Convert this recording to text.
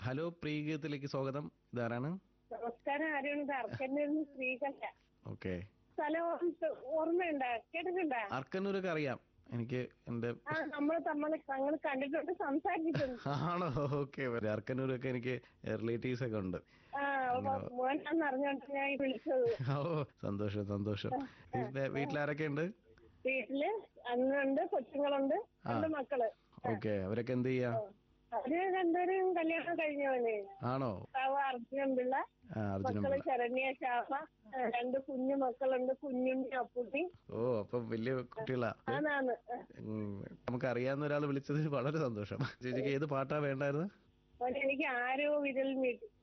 hello പ്രീഗീതത്തിലേക്ക് സ്വാഗതം ഇതാരാണ് നമസ്കാരം ആരാണ് അർക്കന്നൂരിന് സ്ത്രീകല്ല ഓക്കെ സ്ഥലം ഓർമ്മ- ഓർമ്മയുണ്ടോ കേട്ടിട്ടുണ്ടോ അർക്കന്നൂരൊക്കെ അറിയാം എനിക്ക് എന്റെ ആ നമ്മൾ തമ്മിൽ തങ്ങൾ കണ്ടിട്ടുണ്ട് സംസാരിച്ചിട്ടുണ്ട് ആണോ ഓക്കെ അർക്കന്നൂരൊക്കെ എനിക്ക് റിലേറ്റീവ്സ് ഒക്കെ ഉണ്ട് ആ മോനാന്ന് അറിഞ്ഞോണ്ട് ഞാൻ ഈ വിളിച്ചത് ഓ സന്തോഷം സന്തോഷം പിന്നെ വീട്ടിലാരൊക്കെ ഉണ്ട് വീട്ടില് അന്നുണ്ട് കൊച്ചുങ്ങളുണ്ട് രണ്ട് മക്കള് ഓക്കെ അവരൊക്കെ എന്ത് ചെയ്യാ അവര് രണ്ടുപേരും കല്യാണം കഴിഞ്ഞവന് ആണോ ഭർത്താവ് അർജുനൻ പിള്ള ആ അർജുന മക്കള് ശരണ്യ ശാമ ആ, രണ്ട് കുഞ്ഞു മക്കളുണ്ട് കുഞ്ഞുണ്ണി അപ്പുണ്ണി ഓ അപ്പൊ വലിയ കുട്ടികളാ ആന്നാന്ന് ഉം, നമുക്ക് അറിയാവുന്ന ഒരാൾ വിളിച്ചതിൽ വളരെ സന്തോഷം ചേച്ചിക്ക് ഏത് പാട്ടാ വേണ്ടായിരുന്നു അവന് എനിക്ക് ആരോ വിരൽ നീട്ടി